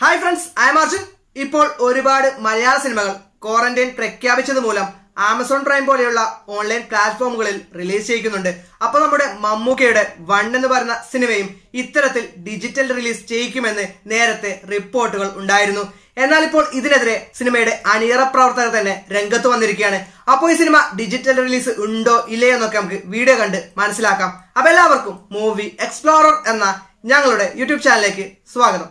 hi friends I margin ഇപ്പോൾ ഒരുപാട് മലയാള സിനിമകൾ ക്വാറന്റൈൻ പ്രഖ്യാപിച്ചത് മൂലം ആമസോൺ പ്രൈം പോലെയുള്ള ഓൺലൈൻ പ്ലാറ്റ്ഫോമുകളിൽ റിലീസ് ചെയ്യിക്കുന്നുണ്ട് അപ്പൊ നമ്മുടെ മമ്മൂക്കയുടെ വൺ എന്ന് പറയുന്ന സിനിമയും ഇത്തരത്തിൽ ഡിജിറ്റൽ റിലീസ് ചെയ്യിക്കുമെന്ന് നേരത്തെ റിപ്പോർട്ടുകൾ ഉണ്ടായിരുന്നു എന്നാൽ ഇപ്പോൾ ഇതിനെതിരെ സിനിമയുടെ അണിയറ പ്രവർത്തകർ തന്നെ രംഗത്ത് വന്നിരിക്കുകയാണ് അപ്പോൾ ഈ സിനിമ ഡിജിറ്റൽ റിലീസ് ഉണ്ടോ ഇല്ലയോ എന്നൊക്കെ നമുക്ക് വീഡിയോ കണ്ട് മനസ്സിലാക്കാം അപ്പൊ എല്ലാവർക്കും മൂവി എക്സ്പ്ലോറർ എന്ന ഞങ്ങളുടെ യൂട്യൂബ് ചാനലിലേക്ക് സ്വാഗതം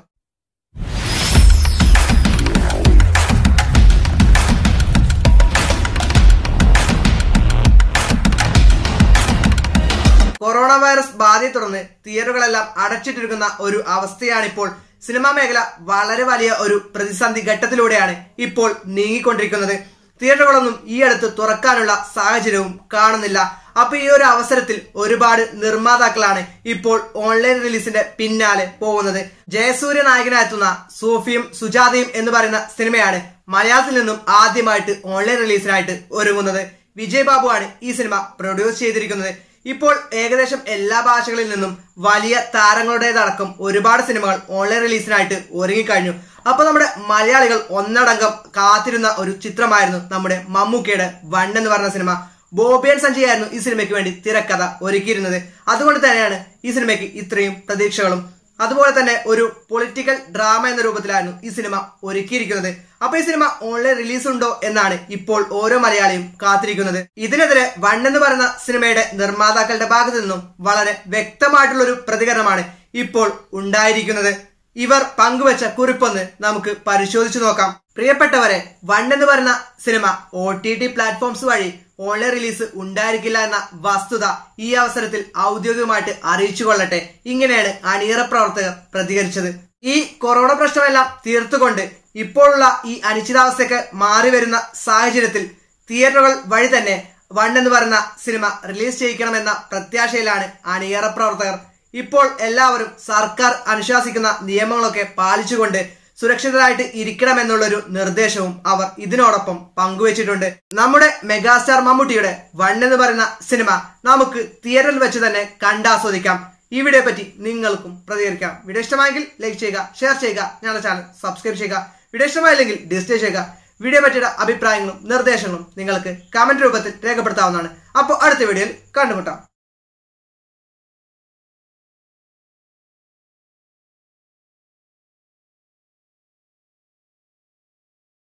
കൊറോണ വൈറസ് ബാധയെ തുടർന്ന് തിയേറ്ററുകളെല്ലാം അടച്ചിട്ടിരിക്കുന്ന ഒരു അവസ്ഥയാണിപ്പോൾ സിനിമാ മേഖല വളരെ വലിയ ഒരു പ്രതിസന്ധി ഘട്ടത്തിലൂടെയാണ് ഇപ്പോൾ നീങ്ങിക്കൊണ്ടിരിക്കുന്നത് തിയേറ്ററുകളൊന്നും ഈ അടുത്ത് തുറക്കാനുള്ള സാഹചര്യവും കാണുന്നില്ല അപ്പൊ ഈ ഒരു അവസരത്തിൽ ഒരുപാട് നിർമ്മാതാക്കളാണ് ഇപ്പോൾ ഓൺലൈൻ റിലീസിന്റെ പിന്നാലെ പോകുന്നത് ജയസൂര്യ നായകനായെത്തുന്ന സൂഫിയും സുജാതയും എന്ന് പറയുന്ന സിനിമയാണ് മലയാളത്തിൽ നിന്നും ആദ്യമായിട്ട് ഓൺലൈൻ റിലീസിനായിട്ട് ഒരുങ്ങുന്നത് വിജയ് ബാബുവാണ് ഈ സിനിമ പ്രൊഡ്യൂസ് ചെയ്തിരിക്കുന്നത് ഇപ്പോൾ ഏകദേശം എല്ലാ ഭാഷകളിൽ നിന്നും വലിയ താരങ്ങളുടേതടക്കം ഒരുപാട് സിനിമകൾ ഓൺലൈൻ റിലീസിനായിട്ട് ഒരുങ്ങിക്കഴിഞ്ഞു അപ്പൊ നമ്മുടെ മലയാളികൾ ഒന്നടങ്കം കാത്തിരുന്ന ഒരു ചിത്രമായിരുന്നു നമ്മുടെ മമ്മൂക്കയുടെ വൺ എന്ന് പറഞ്ഞ സിനിമ ബോബിയൻ സഞ്ജയ് ആയിരുന്നു ഈ സിനിമയ്ക്ക് വേണ്ടി തിരക്കഥ ഒരുക്കിയിരുന്നത് അതുകൊണ്ട് തന്നെയാണ് ഈ സിനിമയ്ക്ക് ഇത്രയും പ്രതീക്ഷകളും അതുപോലെ തന്നെ ഒരു പൊളിറ്റിക്കൽ ഡ്രാമ എന്ന രൂപത്തിലായിരുന്നു ഈ സിനിമ ഒരുക്കിയിരിക്കുന്നത് അപ്പൊ ഈ സിനിമ ഓൺലൈൻ റിലീസ് ഉണ്ടോ എന്നാണ് ഇപ്പോൾ ഓരോ മലയാളിയും കാത്തിരിക്കുന്നത് ഇതിനെതിരെ വൺ എന്ന് പറയുന്ന സിനിമയുടെ നിർമ്മാതാക്കളുടെ ഭാഗത്തു നിന്നും വളരെ വ്യക്തമായിട്ടുള്ള ഒരു പ്രതികരണമാണ് ഇപ്പോൾ ഉണ്ടായിരിക്കുന്നത് ഇവർ പങ്കുവച്ച കുറിപ്പൊന്ന് നമുക്ക് പരിശോധിച്ചു നോക്കാം പ്രിയപ്പെട്ടവരെ വൺ എന്ന് പറയുന്ന സിനിമ ഒ ടി ടി പ്ലാറ്റ്ഫോംസ് വഴി ഓൺലൈൻ റിലീസ് ഉണ്ടായിരിക്കില്ല എന്ന വസ്തുത ഈ അവസരത്തിൽ ഔദ്യോഗികമായിട്ട് അറിയിച്ചു കൊള്ളട്ടെ ഇങ്ങനെയാണ് അണിയറ പ്രവർത്തകർ പ്രതികരിച്ചത് ഈ കൊറോണ പ്രശ്നമെല്ലാം തീർത്തുകൊണ്ട് ഇപ്പോഴുള്ള ഈ അനിശ്ചിതാവസ്ഥയൊക്കെ മാറി വരുന്ന സാഹചര്യത്തിൽ തിയേറ്ററുകൾ വഴി തന്നെ വൺ എന്ന് പറയുന്ന സിനിമ റിലീസ് ചെയ്യിക്കണമെന്ന പ്രത്യാശയിലാണ് അണിയറ പ്രവർത്തകർ ഇപ്പോൾ എല്ലാവരും സർക്കാർ അനുശാസിക്കുന്ന നിയമങ്ങളൊക്കെ പാലിച്ചുകൊണ്ട് സുരക്ഷിതരായിട്ട് ഇരിക്കണമെന്നുള്ളൊരു നിർദ്ദേശവും അവർ ഇതിനോടൊപ്പം പങ്കുവച്ചിട്ടുണ്ട് നമ്മുടെ മെഗാസ്റ്റാർ മമ്മൂട്ടിയുടെ വൺ എന്ന് പറയുന്ന സിനിമ നമുക്ക് തിയേറ്ററിൽ വെച്ച് തന്നെ കണ്ടാസ്വദിക്കാം ഈ വീഡിയോ പറ്റി നിങ്ങൾക്കും പ്രതികരിക്കാം വീഡിയോ ഇഷ്ടമായെങ്കിൽ ലൈക്ക് ചെയ്യുക ഷെയർ ചെയ്യുക ഞങ്ങളുടെ ചാനൽ സബ്സ്ക്രൈബ് ചെയ്യുക വീഡിയോ ഇഷ്ടമായില്ലെങ്കിൽ ഡിസ്ലേ ചെയ്യുക വീഡിയോ പറ്റിയുടെ അഭിപ്രായങ്ങളും നിർദ്ദേശങ്ങളും നിങ്ങൾക്ക് കമന്റ് രൂപത്തിൽ രേഖപ്പെടുത്താവുന്നതാണ് അപ്പോൾ അടുത്ത വീഡിയോയിൽ കണ്ടുമുട്ടാം